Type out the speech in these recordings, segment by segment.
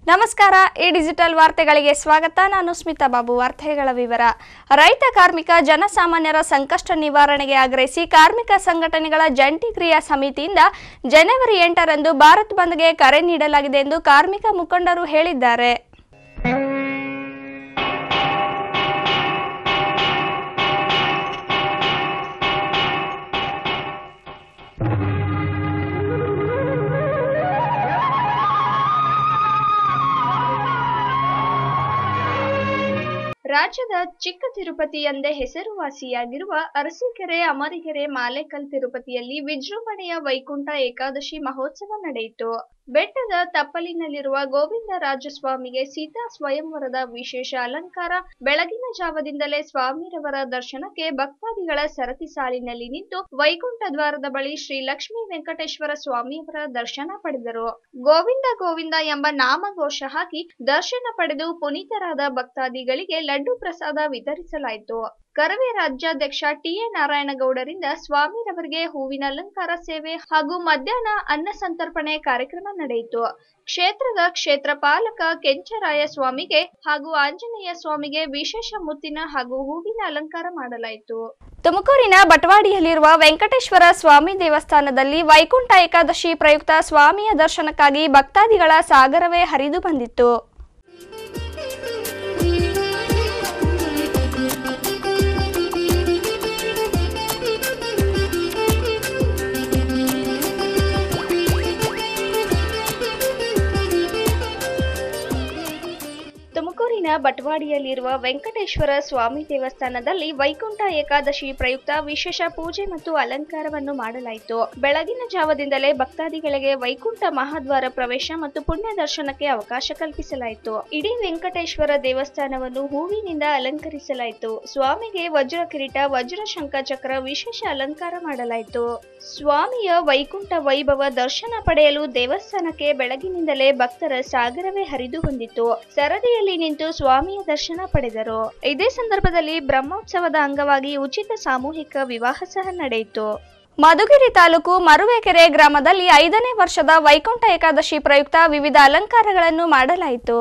ನಮಸ್ಕಾರ ಈ ಡಿಜಿಟಲ್ ವಾರ್ತೆಗಳಿಗೆ ಸ್ವಾಗತ ನಾನು ಸ್ಮಿತಾ ಬಾಬು ವಾರ್ತೆಗಳ ವಿವರ ರೈತ ಕಾರ್ಮಿಕ ಜನಸಾಮಾನ್ಯರ ಸಂಕಷ್ಟ ನಿವಾರಣೆಗೆ ಆಗ್ರಹಿಸಿ ಕಾರ್ಮಿಕ ಸಂಘಟನೆಗಳ ಜಂಟಿ ಕ್ರಿಯಾ ಸಮಿತಿಯಿಂದ ಜನವರಿ ಎಂಟರಂದು ಭಾರತ್ ಬಂದ್ಗೆ ಕರೆ ನೀಡಲಾಗಿದೆ ಎಂದು ಕಾರ್ಮಿಕ ಮುಖಂಡರು ಹೇಳಿದ್ದಾರೆ ರಾಜ್ಯದ ಚಿಕ್ಕ ತಿರುಪತಿ ಎಂದೇ ಹೆಸರುವಾಸಿಯಾಗಿರುವ ಅರಸೀಕೆರೆ ಅಮರಿಗೆರೆ ಮಾಲೇಕಲ್ ತಿರುಪತಿಯಲ್ಲಿ ವಿಜೃಂಭಣೆಯ ವೈಕುಂಠ ಏಕಾದಶಿ ಮಹೋತ್ಸವ ನಡೆಯಿತು ಬೆಟ್ಟದ ತಪ್ಪಲಿನಲ್ಲಿರುವ ಗೋವಿಂದ ರಾಜಸ್ವಾಮಿಗೆ ಸೀತಾ ಸ್ವಯಂವರದ ವಿಶೇಷ ಅಲಂಕಾರ ಬೆಳಗಿನ ಜಾವದಿಂದಲೇ ಸ್ವಾಮಿರವರ ದರ್ಶನಕ್ಕೆ ಭಕ್ತಾದಿಗಳ ಸರತಿ ಸಾಲಿನಲ್ಲಿ ನಿಂತು ವೈಕುಂಠ ದ್ವಾರದ ಬಳಿ ಶ್ರೀ ಲಕ್ಷ್ಮೀ ವೆಂಕಟೇಶ್ವರ ಸ್ವಾಮಿಯವರ ದರ್ಶನ ಪಡೆದರು ಗೋವಿಂದ ಗೋವಿಂದ ಎಂಬ ನಾಮಘೋಷ ಹಾಕಿ ದರ್ಶನ ಪಡೆದು ಪುನೀತರಾದ ಭಕ್ತಾದಿಗಳಿಗೆ ಲಡ್ಡು ಪ್ರಸಾದ ವಿತರಿಸಲಾಯಿತು ಕರವೇ ರಾಜ್ಯಾಧ್ಯಕ್ಷ ಟಿಎ ನಾರಾಯಣಗೌಡರಿಂದ ಸ್ವಾಮಿರವರಿಗೆ ಹೂವಿನ ಅಲಂಕಾರ ಸೇವೆ ಹಾಗೂ ಮಧ್ಯಾಹ್ನ ಅನ್ನ ಸಂತರ್ಪಣೆ ಕಾರ್ಯಕ್ರಮ ನಡೆಯಿತು ಕ್ಷೇತ್ರದ ಕ್ಷೇತ್ರ ಪಾಲಕ ಕೆಂಚರಾಯ ಸ್ವಾಮಿಗೆ ಹಾಗೂ ಆಂಜನೇಯ ಸ್ವಾಮಿಗೆ ವಿಶೇಷ ಮುತ್ತಿನ ಹಾಗೂ ಹೂವಿನ ಅಲಂಕಾರ ಮಾಡಲಾಯಿತು ತುಮಕೂರಿನ ಬಟವಾಡಿಯಲ್ಲಿರುವ ವೆಂಕಟೇಶ್ವರ ಸ್ವಾಮಿ ದೇವಸ್ಥಾನದಲ್ಲಿ ವೈಕುಂಠ ಏಕಾದಶಿ ಪ್ರಯುಕ್ತ ಸ್ವಾಮಿಯ ದರ್ಶನಕ್ಕಾಗಿ ಭಕ್ತಾದಿಗಳ ಸಾಗರವೇ ಹರಿದು ಬಂದಿತ್ತು ತುಮಕೂರಿನ ಬಟವಾಡಿಯಲ್ಲಿರುವ ವೆಂಕಟೇಶ್ವರ ಸ್ವಾಮಿ ದೇವಸ್ಥಾನದಲ್ಲಿ ವೈಕುಂಠ ಏಕಾದಶಿ ಪ್ರಯುಕ್ತ ವಿಶೇಷ ಪೂಜೆ ಮತ್ತು ಅಲಂಕಾರವನ್ನು ಮಾಡಲಾಯಿತು ಬೆಳಗಿನ ಜಾವದಿಂದಲೇ ಭಕ್ತಾದಿಗಳಿಗೆ ವೈಕುಂಠ ಮಹಾದ್ವಾರ ಪ್ರವೇಶ ಮತ್ತು ಪುಣ್ಯ ದರ್ಶನಕ್ಕೆ ಅವಕಾಶ ಕಲ್ಪಿಸಲಾಯಿತು ಇಡೀ ವೆಂಕಟೇಶ್ವರ ದೇವಸ್ಥಾನವನ್ನು ಹೂವಿನಿಂದ ಅಲಂಕರಿಸಲಾಯಿತು ಸ್ವಾಮಿಗೆ ವಜ್ರ ಕಿರೀಟ ವಜ್ರ ಶಂಖ ಚಕ್ರ ವಿಶೇಷ ಅಲಂಕಾರ ಮಾಡಲಾಯಿತು ಸ್ವಾಮಿಯ ವೈಕುಂಠ ವೈಭವ ದರ್ಶನ ಪಡೆಯಲು ದೇವಸ್ಥಾನಕ್ಕೆ ಬೆಳಗಿನಿಂದಲೇ ಭಕ್ತರ ಸಾಗರವೇ ಹರಿದು ಬಂದಿತ್ತು ಸರದಿಯಲ್ಲಿ ನಿಂತು ಸ್ವಾಮಿಯ ದರ್ಶನ ಪಡೆದರು ಇದೇ ಸಂದರ್ಭದಲ್ಲಿ ಬ್ರಹ್ಮೋತ್ಸವದ ಅಂಗವಾಗಿ ಉಚಿತ ಸಾಮೂಹಿಕ ವಿವಾಹ ಸಹ ನಡೆಯಿತು ಮಧುಗಿರಿ ತಾಲೂಕು ಮರುವೆಕೆರೆ ಗ್ರಾಮದಲ್ಲಿ ಐದನೇ ವರ್ಷದ ವೈಕುಂಠ ಏಕಾದಶಿ ಪ್ರಯುಕ್ತ ವಿವಿಧ ಅಲಂಕಾರಗಳನ್ನು ಮಾಡಲಾಯಿತು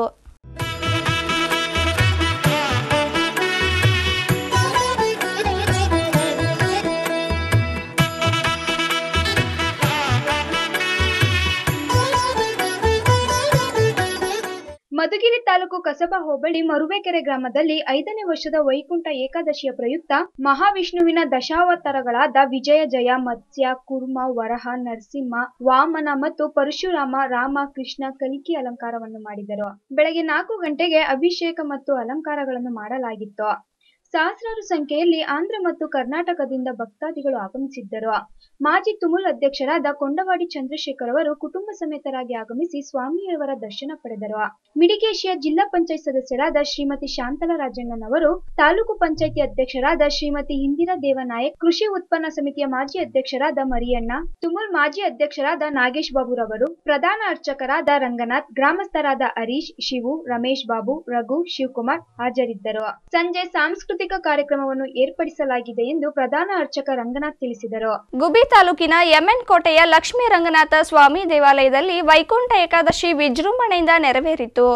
ಮಧುಗಿರಿ ತಾಲೂಕು ಕಸಬಾ ಹೋಬಳಿ ಮರುವೇಕೆರೆ ಗ್ರಾಮದಲ್ಲಿ ಐದನೇ ವರ್ಷದ ವೈಕುಂಠ ಏಕಾದಶಿಯ ಪ್ರಯುಕ್ತ ಮಹಾವಿಷ್ಣುವಿನ ದಶಾವತಾರಗಳಾದ ವಿಜಯ ಜಯ ಮತ್ಸ್ಯ ಕುರ್ಮ ವರಹ ನರಸಿಂಹ ವಾಮನ ಮತ್ತು ಪರಶುರಾಮ ರಾಮ ಕೃಷ್ಣ ಕಲಿಕಿ ಅಲಂಕಾರವನ್ನು ಮಾಡಿದರು ಬೆಳಗ್ಗೆ ನಾಲ್ಕು ಗಂಟೆಗೆ ಅಭಿಷೇಕ ಮತ್ತು ಅಲಂಕಾರಗಳನ್ನು ಮಾಡಲಾಗಿತ್ತು ಸಹಸ್ರಾರು ಸಂಖ್ಯೆಯಲ್ಲಿ ಆಂಧ್ರ ಮತ್ತು ಕರ್ನಾಟಕದಿಂದ ಭಕ್ತಾದಿಗಳು ಆಗಮಿಸಿದ್ದರು ಮಾಜಿ ತುಮುಲ್ ಅಧ್ಯಕ್ಷರಾದ ಕೊಂಡವಾಡಿ ಚಂದ್ರಶೇಖರ್ ಅವರು ಕುಟುಂಬ ಸಮೇತರಾಗಿ ಆಗಮಿಸಿ ಸ್ವಾಮಿಯವರ ದರ್ಶನ ಪಡೆದರು ಮಿಡಿಗೇಶಿಯ ಜಿಲ್ಲಾ ಪಂಚಾಯತ್ ಸದಸ್ಯರಾದ ಶ್ರೀಮತಿ ಶಾಂತಲಾ ರಾಜಣ್ಣನವರು ತಾಲೂಕು ಪಂಚಾಯಿತಿ ಅಧ್ಯಕ್ಷರಾದ ಶ್ರೀಮತಿ ಇಂದಿರಾ ದೇವನಾಯಕ್ ಕೃಷಿ ಉತ್ಪನ್ನ ಸಮಿತಿಯ ಮಾಜಿ ಅಧ್ಯಕ್ಷರಾದ ಮರಿಯಣ್ಣ ತುಮುಲ್ ಮಾಜಿ ಅಧ್ಯಕ್ಷರಾದ ನಾಗೇಶ್ ಬಾಬುರವರು ಪ್ರಧಾನ ಅರ್ಚಕರಾದ ರಂಗನಾಥ್ ಗ್ರಾಮಸ್ಥರಾದ ಹರೀಶ್ ಶಿವು ರಮೇಶ್ ಬಾಬು ರಘು ಶಿವಕುಮಾರ್ ಹಾಜರಿದ್ದರು ಸಂಜೆ ಸಾಂಸ್ಕೃತಿಕ ಕಾರ್ಯಕ್ರಮವನ್ನು ಏರ್ಪಡಿಸಲಾಗಿದೆ ಎಂದು ಪ್ರಧಾನ ಅರ್ಚಕ ರಂಗನಾಥ್ ತಿಳಿಸಿದರು ಗುಬಿ ತಾಲೂಕಿನ ಎಂಎನ್ ಕೋಟೆಯ ಲಕ್ಷ್ಮೀ ರಂಗನಾಥ ಸ್ವಾಮಿ ದೇವಾಲಯದಲ್ಲಿ ವೈಕುಂಠ ಏಕಾದಶಿ ವಿಜೃಂಭಣೆಯಿಂದ ನೆರವೇರಿತು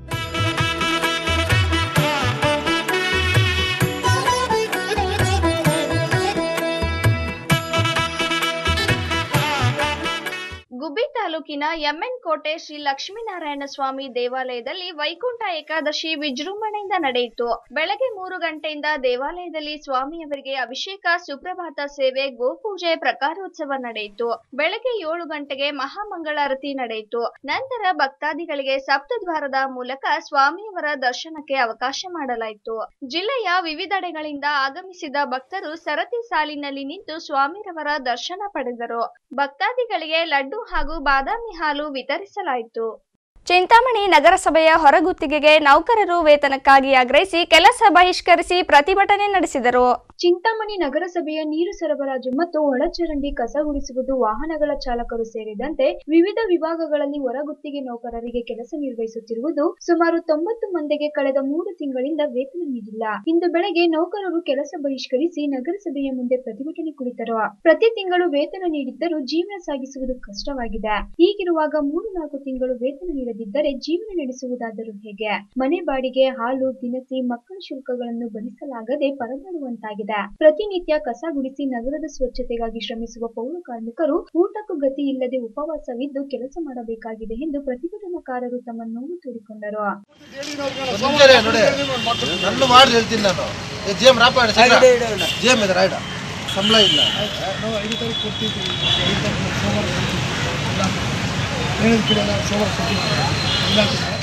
ಗುಬ್ಬಿ ತಾಲೂಕಿನ ಎಂಎನ್ ಕೋಟೆ ಶ್ರೀ ಲಕ್ಷ್ಮೀನಾರಾಯಣ ಸ್ವಾಮಿ ದೇವಾಲಯದಲ್ಲಿ ವೈಕುಂಠ ಏಕಾದಶಿ ವಿಜೃಂಭಣೆಯಿಂದ ನಡೆಯಿತು ಬೆಳಗ್ಗೆ ಮೂರು ಗಂಟೆಯಿಂದ ದೇವಾಲಯದಲ್ಲಿ ಸ್ವಾಮಿಯವರಿಗೆ ಅಭಿಷೇಕ ಸುಪ್ರಭಾತ ಸೇವೆ ಗೋಪೂಜೆ ಪ್ರಕಾರೋತ್ಸವ ನಡೆಯಿತು ಬೆಳಗ್ಗೆ ಏಳು ಗಂಟೆಗೆ ಮಹಾಮಂಗಳಾರತಿ ನಡೆಯಿತು ನಂತರ ಭಕ್ತಾದಿಗಳಿಗೆ ಸಪ್ತದ್ವಾರದ ಮೂಲಕ ಸ್ವಾಮಿಯವರ ದರ್ಶನಕ್ಕೆ ಅವಕಾಶ ಮಾಡಲಾಯಿತು ಜಿಲ್ಲೆಯ ವಿವಿಧೆಡೆಗಳಿಂದ ಆಗಮಿಸಿದ ಭಕ್ತರು ಸರತಿ ಸಾಲಿನಲ್ಲಿ ನಿಂತು ಸ್ವಾಮಿರವರ ದರ್ಶನ ಪಡೆದರು ಭಕ್ತಾದಿಗಳಿಗೆ ಲಡ್ಡು ಹಾಗೂ ಬಾದಾಮಿ ಹಾಲು ವಿತರಿಸಲಾಯಿತು ಚಿಂತಾಮಣಿ ನಗರಸಭೆಯ ಹೊರಗುತ್ತಿಗೆಗೆ ನೌಕರರು ವೇತನಕ್ಕಾಗಿ ಆಗ್ರಹಿಸಿ ಕೆಲಸ ಬಹಿಷ್ಕರಿಸಿ ಪ್ರತಿಭಟನೆ ನಡೆಸಿದರು ಚಿಂತಾಮಣಿ ನಗರಸಭೆಯ ನೀರು ಸರಬರಾಜು ಮತ್ತು ಒಳಚರಂಡಿ ಕಸ ಗುಡಿಸುವುದು ವಾಹನಗಳ ಚಾಲಕರು ಸೇರಿದಂತೆ ವಿವಿಧ ವಿಭಾಗಗಳಲ್ಲಿ ಹೊರಗುತ್ತಿಗೆ ನೌಕರರಿಗೆ ಕೆಲಸ ನಿರ್ವಹಿಸುತ್ತಿರುವುದು ಸುಮಾರು ತೊಂಬತ್ತು ಮಂದಿಗೆ ಕಳೆದ ಮೂರು ತಿಂಗಳಿಂದ ವೇತನ ನೀಡಿಲ್ಲ ಇಂದು ಬೆಳಗ್ಗೆ ನೌಕರರು ಕೆಲಸ ಬಹಿಷ್ಕರಿಸಿ ನಗರಸಭೆಯ ಮುಂದೆ ಪ್ರತಿಭಟನೆ ಕುಳಿತರು ಪ್ರತಿ ತಿಂಗಳು ವೇತನ ನೀಡಿದ್ದರೂ ಜೀವನ ಸಾಗಿಸುವುದು ಕಷ್ಟವಾಗಿದೆ ಹೀಗಿರುವಾಗ ಮೂರು ನಾಲ್ಕು ತಿಂಗಳು ವೇತನ ನೀಡದೆ ಇಲ್ಲದಿದ್ದರೆ ಜೀವನ ನಡೆಸುವುದಾದರೂ ಹೇಗೆ ಮನೆ ಬಾಡಿಗೆ ಹಾಲು ದಿನಸಿ ಮಕ್ಕಳ ಶುಲ್ಕಗಳನ್ನು ಭರಿಸಲಾಗದೆ ಪರದಾಡುವಂತಾಗಿದೆ ಪ್ರತಿನಿತ್ಯ ಕಸ ಗುಡಿಸಿ ನಗರದ ಸ್ವಚ್ಛತೆಗಾಗಿ ಶ್ರಮಿಸುವ ಪೌರ ಕಾರ್ಮಿಕರು ಊಟಕ್ಕೂ ಗತಿ ಇಲ್ಲದೆ ಉಪವಾಸವಿದ್ದು ಕೆಲಸ ಮಾಡಬೇಕಾಗಿದೆ ಎಂದು ಪ್ರತಿಭಟನಾಕಾರರು ತಮ್ಮ ನೋವು ತೋಡಿಕೊಂಡರು ಮುಂಜಾನೆ ನೋಡಿ ನನ್ನ ಮಾಡಿ ಹೇಳ್ತೀನಿ ನಾನು ಜಿ ಎಮ್ ರಾಪ ಜಿ ಎಮ್ ಇದೆ ರಾಯ್ಡ ಸಂಬಳ ಇಲ್ಲ ನಾವು ಐದು ತಾರೀಕು ಕೊಡ್ತಿದ್ವಿ ಐದು ತಾರೀಕು ಸೋಮವಾರ ಕೊಡ್ತಿದ್ವಿ ಇಲ್ಲ ಹೇಳಿದ ಕಡೆ ಎಲ್ಲ ಸೋಮವಾರ ಕೊಡ್ತಿದ್ವಿ ಇಲ್ಲ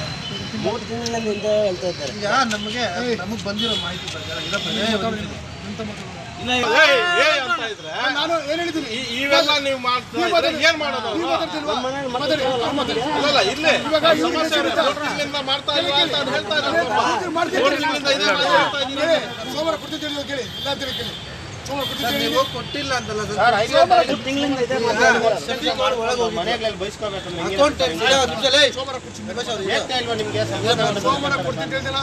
ಈಗ ನಮಗೆ ನಮಗೆ ಬಂದಿರೋ ಮಾಹಿತಿ ಪ್ರಕಾರ ಇರೋ ಪ್ರಕಾರ ಅಂತ ಮಾತಾಡೋದು. ನಾನು ನಾನು ಏನು ಹೇಳಿದ್ದೀನಿ ಈ- ಇವೆಲ್ಲ ನೀವು ಮಾಡ್ತಾ ಇದ್ರೆ ಏನ್ ಮಾಡೋದು ನೀವು ಮಾತಾಡ್ತಿಲ್ವಾ? ಮಾತಾಡಿ, ಅವ್ರು ಮಾತಾಡಿ. ಅಲ್ಲಲ್ಲ ಇಲ್ಲೇ ಇವಾಗ ಇವ್ರು ಸಮಸ್ಯೆ ಇದೆ. ಹೇಳ್ತಾರೆ. ಹೋಟ್ಲಿನಿಂದ ಮಾಡ್ತಾ ಇಲ್ವಾ ಅಂತ ಅವ್ರು ಹೇಳ್ತಾ ಇದ್ದಾರೆ ಮಾಡ್ತೀನಿ, ಮಾಡ್ತೀನಿ. ಹೋಟ್ಲಿನಿಂದ ಇದೆ ಅಂತ ಹೇಳ್ತಾ ಇದ್ದೀನಿ. ಕೇಳಿ, ಸೋಮವಾರ ಕೊಡ್ತಿದ್ದೆ ನೀವು ಕೇಳಿ ಇಲ್ಲ ಅಂತ ಹೇಳಿ ಕೇಳಿ ಸೋಮವಾರ ಕೊಡ್ತಿದ್ದೆ ಹೇಳಿ. ನೀವು ಕೊಟ್ಟಿಲ್ಲ ಅಂತಲ್ಲ ಸರ್ ಸೆಟ್ಟಿಂಗ್ ಮಾಡಿ ಒಳಗೆ ಹೋಗಿ ಅಕೌಂಟ್ ಸೋಮವಾರ ಕೊಡ್ತೀನಿ ಸೋಮವಾರ ಕೊಡ್ತಿದ್ದೆ ಹೇಳಿದಿಲ್ಲ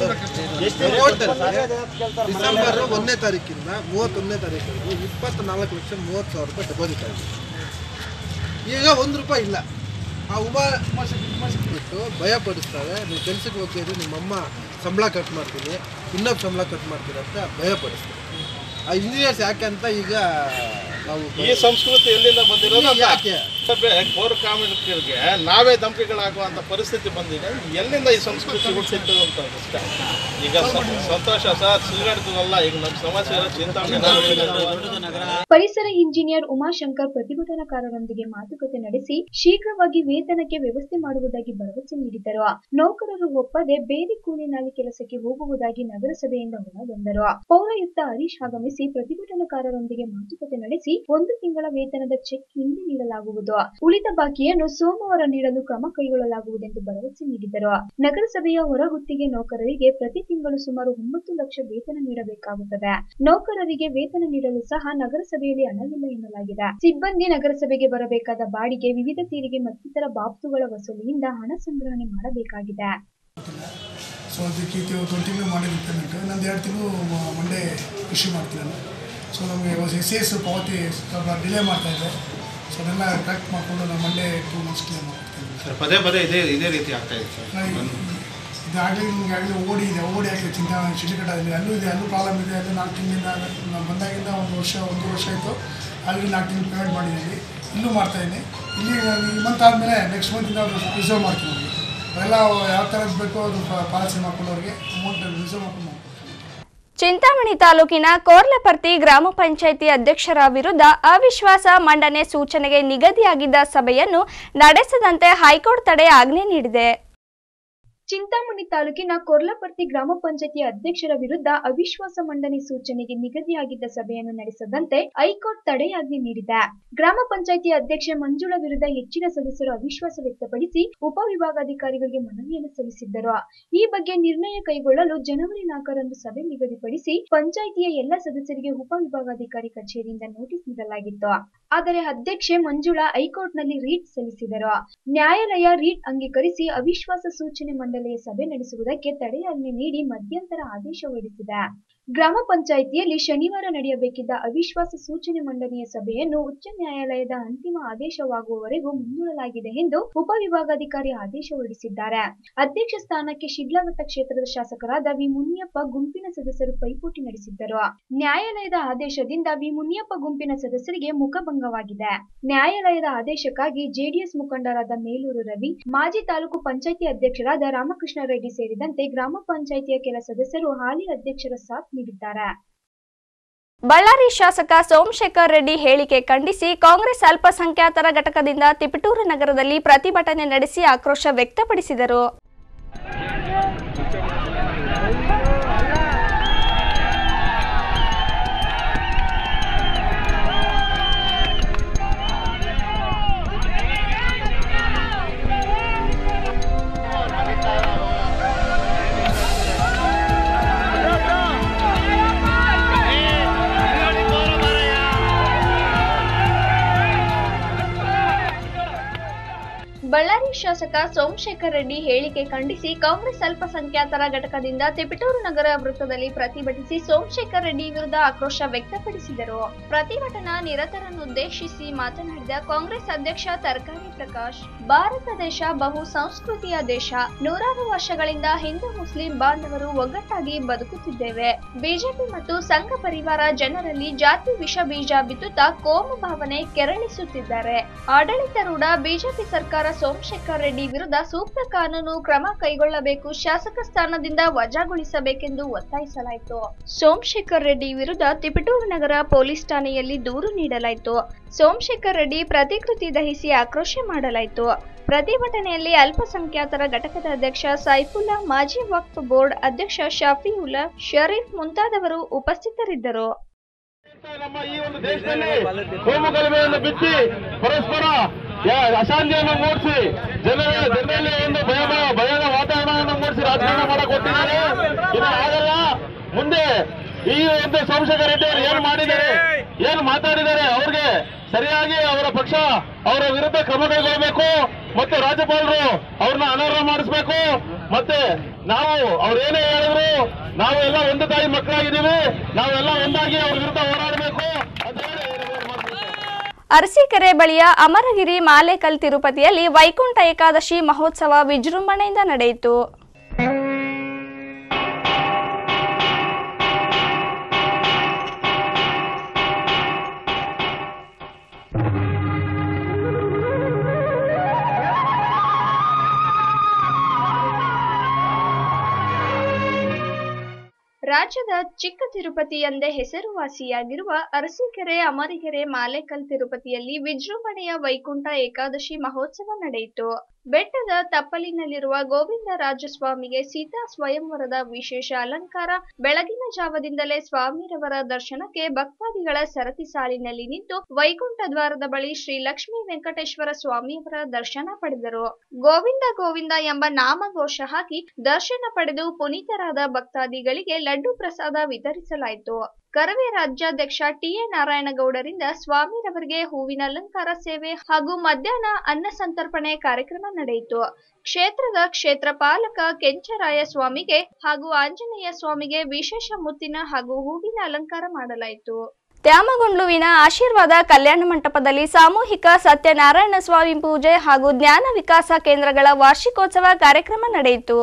ಡಿಸೆಂಬರ್ ಒಂದನೇ ತಾರೀಕಿಂದ ಮೂವತ್ತೊಂದನೇ ತಾರೀಕಿಗೆ ಇಪ್ಪತ್ನಾಲ್ಕು ಲಕ್ಷ ಮೂವತ್ತು ಸಾವಿರ ರೂಪಾಯಿ ಡೆಪಾಸಿಟ್ ಆಗಿದೆ ಈಗ ಒಂದು ರೂಪಾಯಿ ಇಲ್ಲ ಆ ಉಮಾ ಬಿಟ್ಟು ಭಯ ಪಡಿಸ್ತಾರೆ ನೀವು ಕೆಲ್ಸಕ್ಕೆ ಹೋಗ್ತಿದ್ರೆ ನಿಮ್ಮಮ್ಮ ಸಂಬಳ ಕಟ್ ಮಾಡ್ತೀನಿ ಇನ್ನೊಬ್ಬ ಸಂಬಳ ಕಟ್ ಮಾಡ್ತೀರ ಅಂತ ಭಯ ಪಡಿಸ್ತಾರೆ ಆ ಇಂಜಿನಿಯರ್ಸ್ ಯಾಕೆ ಅಂತ ಈಗ ನಾವು ಈ ಸಂಸ್ಕೃತಿ ಎಲ್ಲಿಂದ ಬಂದಿರೋದು ಅಂತ ಯಾಕೆ ಪೌರ ಕಾರ್ಮಿಕರಿಗೆ ನಾವೇ ದಂಪಿಗಳಾಗುವಂತ ಪರಿಸ್ಥಿತಿ ಬಂದಿದೆ ಎಲ್ಲಿಂದ ಈ ಸಂಸ್ಕೃತಿ ಹುಟ್ಟಿತ್ತು ಅಂತ ಅಷ್ಟೇ ಈಗ ಸ- ಸಂತೋಷ ಸರ್ ಸಿಗಾಡ್ತೀವಲ್ಲ ಈಗ ನಮ್ಮ ಸಮಸ್ಯೆ ಇರೋ ಚಿಂತಾಮಣಿ ಪರಿಸರ ಇಂಜಿನಿಯರ್ ಉಮಾಶಂಕರ್ ಪ್ರತಿಭಟನಾಕಾರರೊಂದಿಗೆ ಮಾತುಕತೆ ನಡೆಸಿ ಶೀಘ್ರವಾಗಿ ವೇತನಕ್ಕೆ ವ್ಯವಸ್ಥೆ ಮಾಡುವುದಾಗಿ ಭರವಸೆ ನೀಡಿದರು ನೌಕರರು ಒಪ್ಪದೆ ಬೇರೆ ಕೂಲಿ ನಾಲಿ ಕೆಲಸಕ್ಕೆ ಹೋಗುವುದಾಗಿ ನಗರಸಭೆಯಿಂದ ಹೊರಬಂದರು ಪೌರಾಯುಕ್ತ ಹರೀಶ್ ಆಗಮಿಸಿ ಪ್ರತಿಭಟನಾಕಾರರೊಂದಿಗೆ ಮಾತುಕತೆ ನಡೆಸಿ ಒಂದು ತಿಂಗಳ ವೇತನದ ಚೆಕ್ ಹಿಂದೆ ನೀಡಲಾಗುವುದು ಉಳಿದ ಬಾಕಿಯನ್ನು ಸೋಮವಾರ ನೀಡಲು ಕ್ರಮ ಕೈಗೊಳ್ಳಲಾಗುವುದೆಂದು ಭರವಸೆ ನೀಡಿದರು ನಗರಸಭೆಯ ಹೊರಗುತ್ತಿಗೆ ನೌಕರರಿಗೆ ಪ್ರತಿ ತಿಂಗಳು ಸುಮಾರು ಒಂಬತ್ತು ಲಕ್ಷ ವೇತನ ನೀಡಬೇಕಾಗುತ್ತದೆ ನೌಕರರಿಗೆ ವೇತನ ನೀಡಲು ಸಹ ನಗರಸಭೆಯಲ್ಲಿ ಹಣವಿಲ್ಲ ಎನ್ನಲಾಗಿದೆ ಸಿಬ್ಬಂದಿ ನಗರಸಭೆಗೆ ಬರಬೇಕಾದ ಬಾಡಿಗೆ ವಿವಿಧ ತೆರಿಗೆ ಮತ್ತಿತರ ಬಾಬ್ತುಗಳ ವಸೂಲಿಯಿಂದ ಹಣ ಸಂಗ್ರಹಣೆ ಮಾಡಬೇಕಾಗಿದೆ ಸೊ ಅದಕ್ಕೆ ಇದು ಒಂದು ತಿಂಗಳು ಮಾಡಿದ ಪೇಮೆಂಟ್ ನಂದು ಎರಡು ತಿಂಗಳು ಮಂಡೇ ಇಶ್ಯೂ ಮಾಡ್ತೀನಿ ನಾನು ಸೊ ನಮಗೆ ಎಸ್ ಎಸ್ ಪಾವತಿ ಸ್ವಲ್ಪ ಡಿಲೇ ಮಾಡ್ತಾ ಇದೆ ಸೊ ಅದೆಲ್ಲ ಕರೆಕ್ಟ್ ಮಾಡಿಕೊಂಡು ನಾನು ಮಂಡೇ ಟೂ ಮಂತ್ಸ್ ಕ್ಲಿಯರ್ ಮಾಡ್ತೀನಿ ಸರ್ ಪದೇ ಪದೇ ಇದೇ ಇದೇ ರೀತಿ ಆಗ್ತಾ ಇದೆ ಸರ್ ಇದಾಗಲಿ ನಿಮ್ಗೆ ಆಗಲಿ ಓಡಿ ಇದೆ ಓಡಿ ಆಗಲಿ ಚಿಂತಾ ಶಿಡ್ಲಘಟ್ಟ ಇದೆ ಅಲ್ಲೂ ಇದೆ ಅಲ್ಲೂ ಪ್ರಾಬ್ಲಮ್ ಇದೆ ಅಲ್ಲೂ ನಾಲ್ಕು ತಿಂಗಳಿಂದ ನಾನು ಬಂದಾಗಿಂದ ಒಂದು ವರ್ಷ ಒಂದು ವರ್ಷ ಆಯಿತು ಅಲ್ಲಿ ನಾಲ್ಕು ತಿಂಗಳು ಪೇಮೆಂಟ್ ಮಾಡಿದ್ದೀನಿ ಇಲ್ಲೂ ಮಾಡ್ತಾ ಇದ್ದೀನಿ ಇಲ್ಲಿ ನಾನು ಈ ಮಂತ್ ಆದಮೇಲೆ ನೆಕ್ಸ್ಟ್ ಮಂತಿಂದ ಅದು ರಿಸರ್ವ್ ಮಾಡ್ತೀನಿ ಅವ್ರಿಗೆ ಅವೆಲ್ಲ ಯಾವ ಥರದ್ದು ಬೇಕೋ ಅದು ಪಾಲಿಸಿ ಮಾಡ್ಕೊಂಡು ಅವ್ರಿಗೆ ಅಮೌಂಟ್ ರಿಸರ್ವ್ ಮಾಡ್ಕೊಂಡು ಮಾಡ್ತೀನಿ ಚಿಂತಾಮಣಿ ತಾಲೂಕಿನ ಕೋರ್ಲಪರ್ತಿ ಗ್ರಾಮ ಪಂಚಾಯಿತಿ ಅಧ್ಯಕ್ಷರ ವಿರುದ್ಧ ಅವಿಶ್ವಾಸ ಮಂಡನೆ ಸೂಚನೆಗೆ ನಿಗದಿಯಾಗಿದ್ದ ಸಭೆಯನ್ನು ನಡೆಸದಂತೆ ಹೈಕೋರ್ಟ್ ತಡೆ ಆಜ್ಞೆ ನೀಡಿದೆ ಚಿಂತಾಮಣಿ ತಾಲೂಕಿನ ಕೊರ್ಲಪರ್ತಿ ಗ್ರಾಮ ಪಂಚಾಯತಿ ಅಧ್ಯಕ್ಷರ ವಿರುದ್ಧ ಅವಿಶ್ವಾಸ ಮಂಡನೆ ಸೂಚನೆಗೆ ನಿಗದಿಯಾಗಿದ್ದ ಸಭೆಯನ್ನು ನಡೆಸದಂತೆ ಹೈಕೋರ್ಟ್ ತಡೆಯಾಜ್ಞೆ ನೀಡಿದೆ ಗ್ರಾಮ ಪಂಚಾಯತಿ ಅಧ್ಯಕ್ಷೆ ಮಂಜುಳಾ ವಿರುದ್ಧ ಹೆಚ್ಚಿನ ಸದಸ್ಯರು ಅವಿಶ್ವಾಸ ವ್ಯಕ್ತಪಡಿಸಿ ಉಪವಿಭಾಗಾಧಿಕಾರಿಗಳಿಗೆ ಮನವಿಯನ್ನು ಸಲ್ಲಿಸಿದ್ದರು ಈ ಬಗ್ಗೆ ನಿರ್ಣಯ ಕೈಗೊಳ್ಳಲು ಜನವರಿ ನಾಲ್ಕರಂದು ಸಭೆ ನಿಗದಿಪಡಿಸಿ ಪಂಚಾಯಿತಿಯ ಎಲ್ಲ ಸದಸ್ಯರಿಗೆ ಉಪವಿಭಾಗಾಧಿಕಾರಿ ಕಚೇರಿಯಿಂದ ನೋಟಿಸ್ ನೀಡಲಾಗಿತ್ತು ಆದರೆ ಅಧ್ಯಕ್ಷೆ ಮಂಜುಳಾ ಹೈಕೋರ್ಟ್ನಲ್ಲಿ ರೀಟ್ ಸಲ್ಲಿಸಿದರು ನ್ಯಾಯಾಲಯ ರೀಟ್ ಅಂಗೀಕರಿಸಿ ಅವಿಶ್ವಾಸ ಸೂಚನೆ ಮಂಡಳಿಯ ಸಭೆ ನಡೆಸುವುದಕ್ಕೆ ತಡೆಯಾಜ್ಞೆ ನೀಡಿ ಮಧ್ಯಂತರ ಆದೇಶ ಹೊರಡಿಸಿದೆ ಗ್ರಾಮ ಪಂಚಾಯಿತಿಯಲ್ಲಿ ಶನಿವಾರ ನಡೆಯಬೇಕಿದ್ದ ಅವಿಶ್ವಾಸ ಸೂಚನೆ ಮಂಡನೆಯ ಸಭೆಯನ್ನು ಉಚ್ಚ ನ್ಯಾಯಾಲಯದ ಅಂತಿಮ ಆದೇಶವಾಗುವವರೆಗೂ ಮುಂದೂಡಲಾಗಿದೆ ಎಂದು ಉಪವಿಭಾಗಾಧಿಕಾರಿ ಆದೇಶ ಹೊರಡಿಸಿದ್ದಾರೆ ಅಧ್ಯಕ್ಷ ಸ್ಥಾನಕ್ಕೆ ಶಿಡ್ಲಘಟ್ಟ ಕ್ಷೇತ್ರದ ಶಾಸಕರಾದ ವಿ ಮುನಿಯಪ್ಪ ಗುಂಪಿನ ಸದಸ್ಯರು ಪೈಪೋಟಿ ನಡೆಸಿದ್ದರು ನ್ಯಾಯಾಲಯದ ಆದೇಶದಿಂದ ವಿ ಮುನಿಯಪ್ಪ ಗುಂಪಿನ ಸದಸ್ಯರಿಗೆ ಮುಖಭಂಗವಾಗಿದೆ ನ್ಯಾಯಾಲಯದ ಆದೇಶಕ್ಕಾಗಿ ಜೆಡಿಎಸ್ ಮುಖಂಡರಾದ ಮೇಲೂರು ರವಿ ಮಾಜಿ ತಾಲೂಕು ಪಂಚಾಯಿತಿ ಅಧ್ಯಕ್ಷರಾದ ರಾಮಕೃಷ್ಣ ರೆಡ್ಡಿ ಸೇರಿದಂತೆ ಗ್ರಾಮ ಪಂಚಾಯಿತಿಯ ಕೆಲ ಸದಸ್ಯರು ಹಾಲಿ ಅಧ್ಯಕ್ಷರ ಸಾಥ್ ನೀಡಿದ್ದಾರೆ ಬಳ್ಳಾರಿ ಶಾಸಕ ಸೋಮಶೇಖರ್ ರೆಡ್ಡಿ ಹೇಳಿಕೆ ಖಂಡಿಸಿ ಕಾಂಗ್ರೆಸ್ ಅಲ್ಪಸಂಖ್ಯಾತರ ಘಟಕದಿಂದ ತಿಪಟೂರು ನಗರದಲ್ಲಿ ಪ್ರತಿಭಟನೆ ನಡೆಸಿ ಆಕ್ರೋಶ ವ್ಯಕ್ತಪಡಿಸಿದರು ಬಳ್ಳಾರಿ ಶಾಸಕ ಸೋಮಶೇಖರ್ ರೆಡ್ಡಿ ಹೇಳಿಕೆ ಖಂಡಿಸಿ ಕಾಂಗ್ರೆಸ್ ಅಲ್ಪಸಂಖ್ಯಾತರ ಘಟಕದಿಂದ ತಿಪಟೂರು ನಗರ ವೃತ್ತದಲ್ಲಿ ಪ್ರತಿಭಟಿಸಿ ಸೋಮಶೇಖರ್ ರೆಡ್ಡಿ ವಿರುದ್ಧ ಆಕ್ರೋಶ ವ್ಯಕ್ತಪಡಿಸಿದರು ಪ್ರತಿಭಟನಾ ನಿರತರನ್ನುದ್ದೇಶಿಸಿ ಮಾತನಾಡಿದ ಕಾಂಗ್ರೆಸ್ ಅಧ್ಯಕ್ಷ ತರಕಾರಿ ಗುರುಪ್ರಕಾಶ್ ಭಾರತ ದೇಶ ಬಹು ಸಂಸ್ಕೃತಿಯ ದೇಶ ನೂರಾರು ವರ್ಷಗಳಿಂದ ಹಿಂದೂ ಮುಸ್ಲಿಂ ಬಾಂಧವರು ಒಗ್ಗಟ್ಟಾಗಿ ಬದುಕುತ್ತಿದ್ದೇವೆ ಬಿಜೆಪಿ ಮತ್ತು ಸಂಘ ಪರಿವಾರ ಜನರಲ್ಲಿ ಜಾತಿ ವಿಷ ಬೀಜ ಬಿತ್ತುತ್ತಾ ಕೋಮು ಭಾವನೆ ಕೆರಳಿಸುತ್ತಿದ್ದಾರೆ ಆಡಳಿತಾರೂಢ ಬಿಜೆಪಿ ಸರ್ಕಾರ ಸೋಮಶೇಖರ್ ರೆಡ್ಡಿ ವಿರುದ್ಧ ಸೂಕ್ತ ಕಾನೂನು ಕ್ರಮ ಕೈಗೊಳ್ಳಬೇಕು ಶಾಸಕ ಸ್ಥಾನದಿಂದ ವಜಾಗೊಳಿಸಬೇಕೆಂದು ಒತ್ತಾಯಿಸಲಾಯಿತು ಸೋಮಶೇಖರ್ ರೆಡ್ಡಿ ವಿರುದ್ಧ ತಿಪಟೂರು ನಗರ ಪೊಲೀಸ್ ಠಾಣೆಯಲ್ಲಿ ದೂರು ನೀಡಲಾಯಿತು ಸೋಮಶೇಖರ್ ರೆಡ್ಡಿ ಪ್ರತಿಕೃತಿ ದಹಿಸಿ ಆಕ್ರೋಶ ಮಾಡಲಾಯಿತು ಪ್ರತಿಭಟನೆಯಲ್ಲಿ ಅಲ್ಪಸಂಖ್ಯಾತರ ಘಟಕದ ಅಧ್ಯಕ್ಷ ಸೈಫುಲ್ಲಾ ಮಾಜಿ ವಕ್ಫ್ ಬೋರ್ಡ್ ಅಧ್ಯಕ್ಷ ಶಫೀವುಲ್ಲಾ ಶರೀಫ್ ಮುಂತಾದವರು ಉಪಸ್ಥಿತರಿದ್ದರು ನಮ್ಮ ಈ ಒಂದು ದೇಶದಲ್ಲಿ ಕೋಮು ಗಲಭೆಯನ್ನು ಬಿಚ್ಚಿ ಪರಸ್ಪರ ಯಾ- ಅಶಾಂತಿಯನ್ನು ಮೂಡಿಸಿ ಜನರ ಜನರಲ್ಲಿ ಒಂದು ಭಯ ಭಯದ ವಾತಾವರಣವನ್ನು ಮೂಡಿಸಿ ರಾಜಕಾರಣ ಮಾಡಕ್ ಕೊಟ್ಟಿದ್ದಾರೆ ಇದು ಆಗಲ್ಲ ಮುಂದೆ ಈ ಒಂದು ಸೋಮಶೇಖರ್ ರೆಡ್ಡಿ ಅವರು ಏನು ಮಾಡಿದ್ದಾರೆ ಏನು ಮಾತಾಡಿದ್ದಾರೆ ಅವ್ರಿಗೆ ಸರಿಯಾಗಿ ಅವರ ಪಕ್ಷ ಅವರ ವಿರುದ್ಧ ಕ್ರಮ ಕೈಗೊಳ್ಳಬೇಕು ಮತ್ತು ರಾಜ್ಯಪಾಲರು ಅವ್ರನ್ನ ಅನರ್ಹ ಮಾಡಿಸ್ಬೇಕು ಮತ್ತೆ ನಾವು ಅವ್ರೇನೇ ಹೇಳಿದ್ರು ನಾವು ಎಲ್ಲ ಒಂದು ತಾಯಿ ಮಕ್ಕಳಾಗಿದ್ದೀವಿ ನಾವೆಲ್ಲ ಒಂದಾಗಿ ಅವ್ರ ವಿರುದ್ಧ ಹೋರಾಡಬೇಕು ಅಂತ ಹೇಳಿ ನಾನು ಮಾತನಾಡ್ತೀನಿ. ಅರಸೀಕೆರೆ ಬಳಿಯ ಅಮರಗಿರಿ ಮಾಲೇಕಲ್ ತಿರುಪತಿಯಲ್ಲಿ ವೈಕುಂಠ ಏಕಾದಶಿ ಮಹೋತ್ಸವ ವಿಜೃಂಭಣೆಯಿಂದ ನಡೆಯಿತು ರಾಜ್ಯದ ಚಿಕ್ಕ ತಿರುಪತಿ ಎಂದೇ ಹೆಸರುವಾಸಿಯಾಗಿರುವ ಅರಸೀಕೆರೆ ಅಮರಿಗೆರೆ ಮಾಲೇಕಲ್ ತಿರುಪತಿಯಲ್ಲಿ ವಿಜೃಂಭಣೆಯ ವೈಕುಂಠ ಏಕಾದಶಿ ಮಹೋತ್ಸವ ನಡೆಯಿತು ಬೆಟ್ಟದ ತಪ್ಪಲಿನಲ್ಲಿರುವ ಗೋವಿಂದ ರಾಜಸ್ವಾಮಿಗೆ ಸೀತಾ ಸ್ವಯಂವರದ ವಿಶೇಷ ಅಲಂಕಾರ ಬೆಳಗಿನ ಜಾವದಿಂದಲೇ ಸ್ವಾಮಿರವರ ದರ್ಶನಕ್ಕೆ ಭಕ್ತಾದಿಗಳ ಸರತಿ ಸಾಲಿನಲ್ಲಿ ನಿಂತು ವೈಕುಂಠ ದ್ವಾರದ ಬಳಿ ಶ್ರೀ ಲಕ್ಷ್ಮೀ ವೆಂಕಟೇಶ್ವರ ಸ್ವಾಮಿಯವರ ದರ್ಶನ ಪಡೆದರು ಗೋವಿಂದ ಗೋವಿಂದ ಎಂಬ ನಾಮಘೋಷ ಹಾಕಿ ದರ್ಶನ ಪಡೆದು ಪುನೀತರಾದ ಭಕ್ತಾದಿಗಳಿಗೆ ಲಡ್ಡು ಪ್ರಸಾದ ವಿತರಿಸಲಾಯಿತು ಕರವೇ ರಾಜ್ಯಾಧ್ಯಕ್ಷ ಟಿಎ ನಾರಾಯಣಗೌಡರಿಂದ ಸ್ವಾಮಿರವರಿಗೆ ಹೂವಿನ ಅಲಂಕಾರ ಸೇವೆ ಹಾಗೂ ಮಧ್ಯಾಹ್ನ ಅನ್ನ ಸಂತರ್ಪಣೆ ಕಾರ್ಯಕ್ರಮ ನಡೆಯಿತು ಕ್ಷೇತ್ರದ ಕ್ಷೇತ್ರ ಪಾಲಕ ಕೆಂಚರಾಯ ಸ್ವಾಮಿಗೆ ಹಾಗೂ ಆಂಜನೇಯ ಸ್ವಾಮಿಗೆ ವಿಶೇಷ ಮುತ್ತಿನ ಹಾಗೂ ಹೂವಿನ ಅಲಂಕಾರ ಮಾಡಲಾಯಿತು ತ್ಯಾಮಗೊಂಡ್ಲುವಿನ ಆಶೀರ್ವಾದ ಕಲ್ಯಾಣ ಮಂಟಪದಲ್ಲಿ ಸಾಮೂಹಿಕ ಸತ್ಯನಾರಾಯಣ ಸ್ವಾಮಿ ಪೂಜೆ ಹಾಗೂ ಜ್ಞಾನ ವಿಕಾಸ ಕೇಂದ್ರಗಳ ವಾರ್ಷಿಕೋತ್ಸವ ಕಾರ್ಯಕ್ರಮ ನಡೆಯಿತು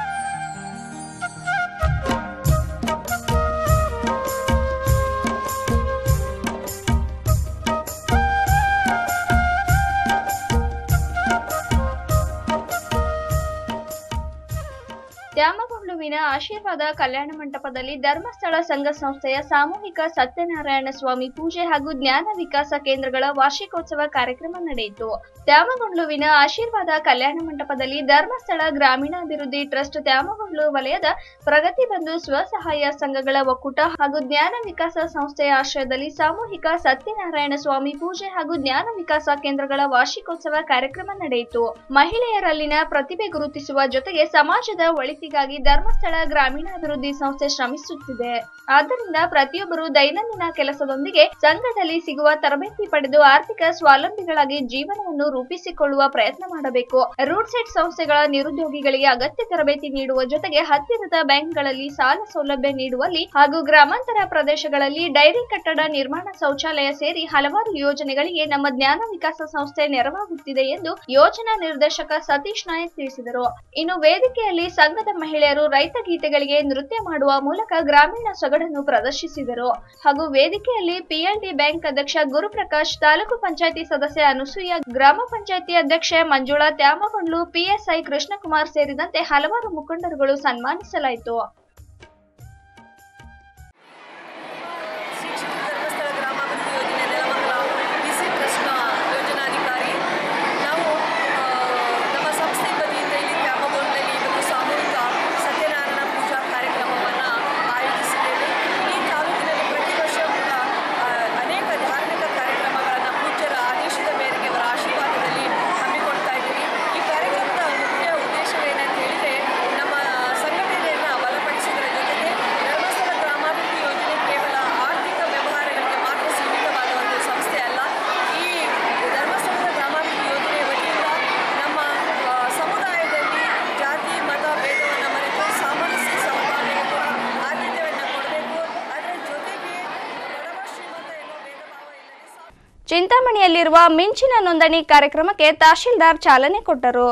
ತ್ಯಾಮಗೊಂಡ್ಲುವಿನ ಆಶೀರ್ವಾದ ಕಲ್ಯಾಣ ಮಂಟಪದಲ್ಲಿ ಧರ್ಮಸ್ಥಳ ಸಂಘ ಸಂಸ್ಥೆಯ ಸಾಮೂಹಿಕ ಸತ್ಯನಾರಾಯಣ ಸ್ವಾಮಿ ಪೂಜೆ ಹಾಗೂ ಜ್ಞಾನ ವಿಕಾಸ ಕೇಂದ್ರಗಳ ವಾರ್ಷಿಕೋತ್ಸವ ಕಾರ್ಯಕ್ರಮ ನಡೆಯಿತು ತ್ಯಾಮಗೊಂಡ್ಲುವಿನ ಆಶೀರ್ವಾದ ಕಲ್ಯಾಣ ಮಂಟಪದಲ್ಲಿ ಧರ್ಮಸ್ಥಳ ಗ್ರಾಮೀಣಾಭಿವೃದ್ಧಿ ಟ್ರಸ್ಟ್ ತ್ಯಾಮಗೊಂಡ್ಲು ವಲಯದ ಪ್ರಗತಿ ಬಂಧು ಸ್ವಸಹಾಯ ಸಂಘಗಳ ಒಕ್ಕೂಟ ಹಾಗೂ ಜ್ಞಾನ ವಿಕಾಸ ಸಂಸ್ಥೆಯ ಆಶ್ರಯದಲ್ಲಿ ಸಾಮೂಹಿಕ ಸತ್ಯನಾರಾಯಣ ಸ್ವಾಮಿ ಪೂಜೆ ಹಾಗೂ ಜ್ಞಾನ ವಿಕಾಸ ಕೇಂದ್ರಗಳ ವಾರ್ಷಿಕೋತ್ಸವ ಕಾರ್ಯಕ್ರಮ ನಡೆಯಿತು ಮಹಿಳೆಯರಲ್ಲಿನ ಪ್ರತಿಭೆ ಗುರುತಿಸುವ ಜೊತೆಗೆ ಸಮಾಜದ ಒಳಿತಿಗಾಗಿ ಧರ್ಮಸ್ಥಳ ಗ್ರಾಮೀಣಾಭಿವೃದ್ಧಿ ಸಂಸ್ಥೆ ಶ್ರಮಿಸುತ್ತಿದೆ ಆದ್ದರಿಂದ ಪ್ರತಿಯೊಬ್ಬರು ದೈನಂದಿನ ಕೆಲಸದೊಂದಿಗೆ ಸಂಘದಲ್ಲಿ ಸಿಗುವ ತರಬೇತಿ ಪಡೆದು ಆರ್ಥಿಕ ಸ್ವಾವಲಂಬಿಗಳಾಗಿ ಜೀವನವನ್ನು ರೂಪಿಸಿಕೊಳ್ಳುವ ಪ್ರಯತ್ನ ಮಾಡಬೇಕು ರೂಟ್ ಸೆಟ್ ಸಂಸ್ಥೆಗಳ ನಿರುದ್ಯೋಗಿಗಳಿಗೆ ಅಗತ್ಯ ತರಬೇತಿ ನೀಡುವ ಜೊತೆಗೆ ಹತ್ತಿರದ ಬ್ಯಾಂಕ್ಗಳಲ್ಲಿ ಸಾಲ ಸೌಲಭ್ಯ ನೀಡುವಲ್ಲಿ ಹಾಗೂ ಗ್ರಾಮಾಂತರ ಪ್ರದೇಶಗಳಲ್ಲಿ ಡೈರಿ ಕಟ್ಟಡ ನಿರ್ಮಾಣ ಶೌಚಾಲಯ ಸೇರಿ ಹಲವಾರು ಯೋಜನೆಗಳಿಗೆ ನಮ್ಮ ಜ್ಞಾನ ವಿಕಾಸ ಸಂಸ್ಥೆ ನೆರವಾಗುತ್ತಿದೆ ಎಂದು ಯೋಜನಾ ನಿರ್ದೇಶಕ ಸತೀಶ್ ನಾಯಕ್ ತಿಳಿಸಿದರು ಇನ್ನು ವೇದಿಕೆಯಲ್ಲಿ ಸಂಘದ ಮಹಿಳೆಯರು ರೈತ ಗೀತೆಗಳಿಗೆ ನೃತ್ಯ ಮಾಡುವ ಮೂಲಕ ಗ್ರಾಮೀಣ ಸೊಗಡನ್ನು ಪ್ರದರ್ಶಿಸಿದರು ಹಾಗೂ ವೇದಿಕೆಯಲ್ಲಿ ಪಿಎಲ್ಡಿ ಬ್ಯಾಂಕ್ ಅಧ್ಯಕ್ಷ ಗುರುಪ್ರಕಾಶ್ ತಾಲೂಕು ಪಂಚಾಯತಿ ಸದಸ್ಯ ಅನುಸೂಯ ಗ್ರಾಮ ಪಂಚಾಯತಿ ಅಧ್ಯಕ್ಷೆ ಮಂಜುಳಾ ತ್ಯಾಮಗೊಂಡ್ಲು ಪಿಎಸ್ಐ ಕೃಷ್ಣಕುಮಾರ್ ಸೇರಿದಂತೆ ಹಲವಾರು ಮುಖಂಡರುಗಳು ಸನ್ಮಾನಿಸಲಾಯಿತು ಶ್ರೀ ಕ್ಷೇತ್ರ ಧರ್ಮಸ್ಥಳ ಗ್ರಾಮಾಭಿವೃದ್ಧಿ ಯೋಜನೆ ನೆಲಮಂಗಲ ಬಿಸಿ ಟ್ರಸ್ಟ್ನ ಯೋಜನಾಧಿಕಾರಿ ನಾವು ಆ, ನಮ್ಮ ಸಂಸ್ಥೆ ವತಿಯಿಂದ ಇಲ್ಲಿ ತ್ಯಾಮಗೊಂಡಲ್ಲಿ ಇವತ್ತು ಸಾಮೂಹಿಕ ಸತ್ಯನಾರಾಯಣ ಪೂಜಾ ಕಾರ್ಯಕ್ರಮವನ್ನು ಆಯೋಜಿಸಿದ್ದೇವೆ ಈ ತಾಲೂಕಿನಲ್ಲಿ ಪ್ರತಿ ವರ್ಷ ಕೂಡ ಆ, ಅನೇಕ ಧಾರ್ಮಿಕ ಕಾರ್ಯಕ್ರಮಗಳನ್ನು ಪೂಜ್ಯರ ಆದೇಶದ ಮೇರೆಗೆ ಅವರ ಆಶೀರ್ವಾದದಲ್ಲಿ ಹಮ್ಮಿಕೊಳ್ತಾ ಇದ್ದೀವಿ ಈ ಕಾರ್ಯಕ್ರಮದ ಮುಖ್ಯ ಉದ್ದೇಶವೇನಂತ ಹೇಳಿದರೆ ನಮ್ಮ ಸಂಘಟನೆಯನ್ನು ಬಲಪಡಿಸಿ ಚಿಂತಾಮಣಿಯಲ್ಲಿರುವ ಮಿಂಚಿನ ನೋಂದಣಿ ಕಾರ್ಯಕ್ರಮಕ್ಕೆ ತಹಶೀಲ್ದಾರ್ ಚಾಲನೆ ಕೊಟ್ಟರು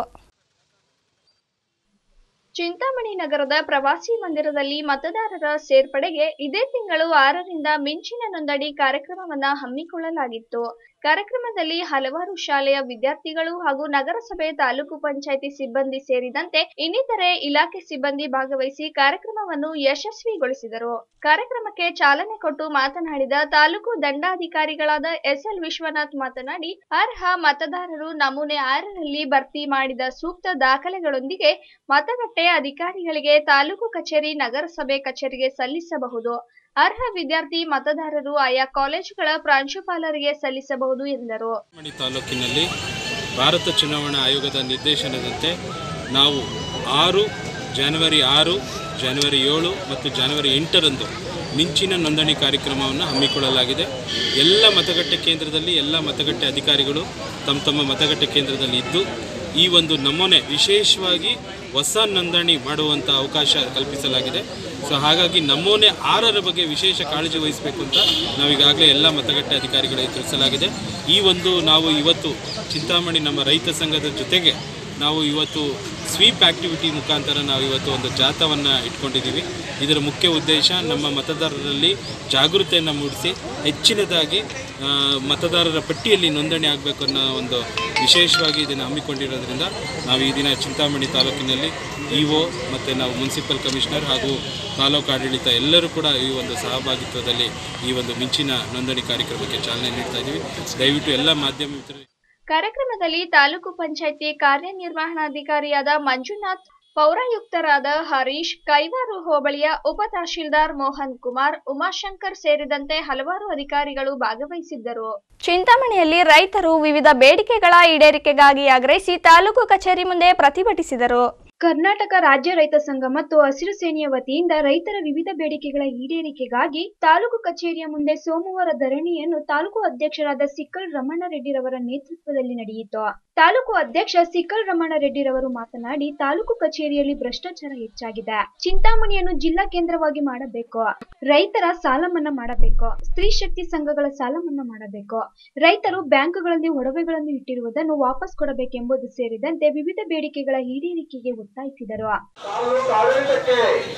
ಚಿಂತಾಮಣಿ ನಗರದ ಪ್ರವಾಸಿ ಮಂದಿರದಲ್ಲಿ ಮತದಾರರ ಸೇರ್ಪಡೆಗೆ ಇದೇ ತಿಂಗಳು ಆರರಿಂದ ಮಿಂಚಿನ ನೋಂದಣಿ ಕಾರ್ಯಕ್ರಮವನ್ನ ಹಮ್ಮಿಕೊಳ್ಳಲಾಗಿತ್ತು ಕಾರ್ಯಕ್ರಮದಲ್ಲಿ ಹಲವಾರು ಶಾಲೆಯ ವಿದ್ಯಾರ್ಥಿಗಳು ಹಾಗೂ ನಗರಸಭೆ ತಾಲೂಕು ಪಂಚಾಯಿತಿ ಸಿಬ್ಬಂದಿ ಸೇರಿದಂತೆ ಇನ್ನಿತರೆ ಇಲಾಖೆ ಸಿಬ್ಬಂದಿ ಭಾಗವಹಿಸಿ ಕಾರ್ಯಕ್ರಮವನ್ನು ಯಶಸ್ವಿಗೊಳಿಸಿದರು ಕಾರ್ಯಕ್ರಮಕ್ಕೆ ಚಾಲನೆ ಕೊಟ್ಟು ಮಾತನಾಡಿದ ತಾಲೂಕು ದಂಡಾಧಿಕಾರಿಗಳಾದ ಎಸ್ಎಲ್ ವಿಶ್ವನಾಥ್ ಮಾತನಾಡಿ ಅರ್ಹ ಮತದಾರರು ನಮೂನೆ ಆರರಲ್ಲಿ ಭರ್ತಿ ಮಾಡಿದ ಸೂಕ್ತ ದಾಖಲೆಗಳೊಂದಿಗೆ ಮತಗಟ್ಟೆ ಅಧಿಕಾರಿಗಳಿಗೆ ತಾಲೂಕು ಕಚೇರಿ ನಗರಸಭೆ ಕಚೇರಿಗೆ ಸಲ್ಲಿಸಬಹುದು ಅರ್ಹ ವಿದ್ಯಾರ್ಥಿ ಮತದಾರರು ಆಯಾ ಕಾಲೇಜುಗಳ ಪ್ರಾಂಶುಪಾಲರಿಗೆ ಸಲ್ಲಿಸಬಹುದು ಎಂದರು ಚಿಂತಾಮಣಿ ತಾಲೂಕಿನಲ್ಲಿ ಭಾರತ ಚುನಾವಣಾ ಆಯೋಗದ ನಿರ್ದೇಶನದಂತೆ ನಾವು ಆರು ಜನವರಿ ಆರು ಜನವರಿ ಏಳು ಮತ್ತು ಜನವರಿ ಎಂಟರಂದು ಮಿಂಚಿನ ನೋಂದಣಿ ಕಾರ್ಯಕ್ರಮವನ್ನು ಹಮ್ಮಿಕೊಳ್ಳಲಾಗಿದೆ ಎಲ್ಲ ಮತಗಟ್ಟೆ ಕೇಂದ್ರದಲ್ಲಿ ಎಲ್ಲ ಮತಗಟ್ಟೆ ಅಧಿಕಾರಿಗಳು ತಮ್ಮ ತಮ್ಮ ಮತಗಟ್ಟೆ ಕೇಂದ್ರದಲ್ಲಿ ಇದ್ದು ಈ ಒಂದು ನಮೂನೆ ವಿಶೇಷವಾಗಿ ಹೊಸ ನೋಂದಣಿ ಮಾಡುವಂಥ ಅವಕಾಶ ಕಲ್ಪಿಸಲಾಗಿದೆ ಸೊ ಹಾಗಾಗಿ ನಮೂನೆ ಆರರ ಬಗ್ಗೆ ವಿಶೇಷ ಕಾಳಜಿ ವಹಿಸಬೇಕು ಅಂತ ನಾವೀಗಾಗಲೇ ಎಲ್ಲ ಮತಗಟ್ಟೆ ಅಧಿಕಾರಿಗಳಿಗೆ ತಿಳಿಸಲಾಗಿದೆ ಈ ಒಂದು ನಾವು ಇವತ್ತು ಚಿಂತಾಮಣಿ ನಮ್ಮ ರೈತ ಸಂಘದ ಜೊತೆಗೆ ನಾವು ಇವತ್ತು ಸ್ವೀಪ್ ಆ್ಯಕ್ಟಿವಿಟಿ ಮುಖಾಂತರ ನಾವು ಇವತ್ತು ಒಂದು ಜಾಥವನ್ನು ಇಟ್ಕೊಂಡಿದ್ದೀವಿ ಇದರ ಮುಖ್ಯ ಉದ್ದೇಶ ನಮ್ಮ ಮತದಾರರಲ್ಲಿ ಜಾಗೃತಿಯನ್ನು ಮೂಡಿಸಿ ಹೆಚ್ಚಿನದಾಗಿ ಆ, ಮತದಾರರ ಪಟ್ಟಿಯಲ್ಲಿ ನೋಂದಣಿ ಆಗಬೇಕು ಅನ್ನೋ ಒಂದು ವಿಶೇಷವಾಗಿ ಇದನ್ನು ಹಮ್ಮಿಕೊಂಡಿರೋದ್ರಿಂದ ನಾವು ಈ ದಿನ ಚಿಂತಾಮಣಿ ತಾಲೂಕಿನಲ್ಲಿ ಇ ಒ ಮತ್ತು ನಾವು ಮುನ್ಸಿಪಲ್ ಕಮಿಷನರ್ ಹಾಗೂ ತಾಲೂಕು ಆಡಳಿತ ಎಲ್ಲರೂ ಕೂಡ ಈ ಒಂದು ಸಹಭಾಗಿತ್ವದಲ್ಲಿ ಈ ಒಂದು ಮಿಂಚಿನ ನೋಂದಣಿ ಕಾರ್ಯಕ್ರಮಕ್ಕೆ ಚಾಲನೆ ನೀಡ್ತಾ ಇದ್ದೀವಿ ದಯವಿಟ್ಟು ಎಲ್ಲ ಮಾಧ್ಯಮ ಮಿತ್ರರು ಕಾರ್ಯಕ್ರಮದಲ್ಲಿ ತಾಲೂಕು ಪಂಚಾಯಿತಿ ಕಾರ್ಯನಿರ್ವಹಣಾಧಿಕಾರಿಯಾದ ಮಂಜುನಾಥ್ ಪೌರಾಯುಕ್ತರಾದ ಹರೀಶ್ ಕೈವಾರು ಹೋಬಳಿಯ ಉಪ ತಹಶೀಲ್ದಾರ್ ಮೋಹನ್ ಕುಮಾರ್ ಉಮಾಶಂಕರ್ ಸೇರಿದಂತೆ ಹಲವಾರು ಅಧಿಕಾರಿಗಳು ಭಾಗವಹಿಸಿದ್ದರು ಚಿಂತಾಮಣಿಯಲ್ಲಿ ರೈತರು ವಿವಿಧ ಬೇಡಿಕೆಗಳ ಈಡೇರಿಕೆಗಾಗಿ ಆಗ್ರಹಿಸಿ ತಾಲೂಕು ಕಚೇರಿ ಮುಂದೆ ಪ್ರತಿಭಟಿಸಿದರು ಕರ್ನಾಟಕ ರಾಜ್ಯ ರೈತ ಸಂಘ ಮತ್ತು ಹಸಿರು ಸೇನೆಯ ವತಿಯಿಂದ ರೈತರ ವಿವಿಧ ಬೇಡಿಕೆಗಳ ಈಡೇರಿಕೆಗಾಗಿ ತಾಲೂಕು ಕಚೇರಿಯ ಮುಂದೆ ಸೋಮವಾರ ಧರಣಿಯನ್ನು ತಾಲೂಕು ಅಧ್ಯಕ್ಷರಾದ ಸಿಕ್ಕಲ್ ರಮಣ ರೆಡ್ಡಿರವರ ನೇತೃತ್ವದಲ್ಲಿ ನಡೆಯಿತು ತಾಲೂಕು ಅಧ್ಯಕ್ಷ ಸಿಕ್ಕಲ್ ರಮಣ ರೆಡ್ಡಿರವರು ಮಾತನಾಡಿ ತಾಲೂಕು ಕಚೇರಿಯಲ್ಲಿ ಭ್ರಷ್ಟಾಚಾರ ಹೆಚ್ಚಾಗಿದೆ ಚಿಂತಾಮಣಿಯನ್ನು ಜಿಲ್ಲಾ ಕೇಂದ್ರವಾಗಿ ಮಾಡಬೇಕು ರೈತರ ಸಾಲ ಮನ್ನಾ ಮಾಡಬೇಕು ಸ್ತ್ರೀ ಶಕ್ತಿ ಸಂಘಗಳ ಸಾಲ ಮನ್ನಾ ಮಾಡಬೇಕು ರೈತರು ಬ್ಯಾಂಕುಗಳಲ್ಲಿ ಒಡವೆಗಳನ್ನು ಇಟ್ಟಿರುವುದನ್ನು ವಾಪಸ್ ಕೊಡಬೇಕೆಂಬುದು ಸೇರಿದಂತೆ ವಿವಿಧ ಬೇಡಿಕೆಗಳ ಈಡೇರಿಕೆಗೆ ಒತ್ತಾಯಿಸಿದರು ತಾಲೂಕು ಆಡಳಿತಕ್ಕೆ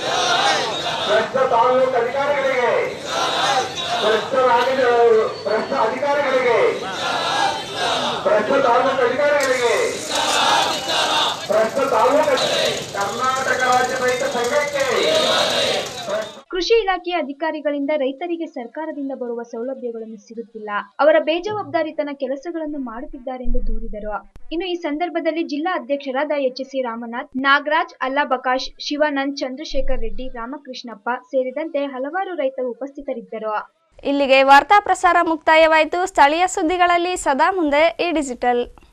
ಭ್ರಷ್ಟ ತಾಲೂಕು ಅಧಿಕಾರಿಗಳಿಗೆ ಭ್ರಷ್ಟರಾಗಿದ ಭ್ರಷ್ಟ ಅಧಿಕಾರಿಗಳಿಗೆ ಭ್ರಷ್ಟ ತಾಲೂಕು ಅಧಿಕಾರಿಗಳಿಗೆ ಭ್ರಷ್ಟ ತಾಲೂಕು ಕರ್ನಾಟಕ ರಾಜ್ಯ ರೈತ ಸಂಘಕ್ಕೆ ಕೃಷಿ ಇಲಾಖೆಯ ಅಧಿಕಾರಿಗಳಿಂದ ರೈತರಿಗೆ ಸರ್ಕಾರದಿಂದ ಬರುವ ಸೌಲಭ್ಯಗಳನ್ನು ಸಿಗುತ್ತಿಲ್ಲ ಅವರ ಬೇಜವಾಬ್ದಾರಿತನ ಕೆಲಸಗಳನ್ನು ಮಾಡುತ್ತಿದ್ದಾರೆಂದು ದೂರಿದರು ಇನ್ನು ಈ ಸಂದರ್ಭದಲ್ಲಿ ಜಿಲ್ಲಾ ಅಧ್ಯಕ್ಷರಾದ ಎಚ್ ಸಿ ರಾಮನಾಥ್ ನಾಗರಾಜ್ ಅಲ್ಲಾಬಕಾಶ್ ಶಿವಾನಂದ್ ಚಂದ್ರಶೇಖರ್ ರೆಡ್ಡಿ ರಾಮಕೃಷ್ಣಪ್ಪ ಸೇರಿದಂತೆ ಹಲವಾರು ರೈತರು ಉಪಸ್ಥಿತರಿದ್ದರು ಇಲ್ಲಿಗೆ ವಾರ್ತಾ ಪ್ರಸಾರ ಮುಕ್ತಾಯವಾಯಿತು ಸ್ಥಳೀಯ ಸುದ್ದಿಗಳಲ್ಲಿ ಸದಾ ಮುಂದೆ ಈ ಡಿಜಿಟಲ್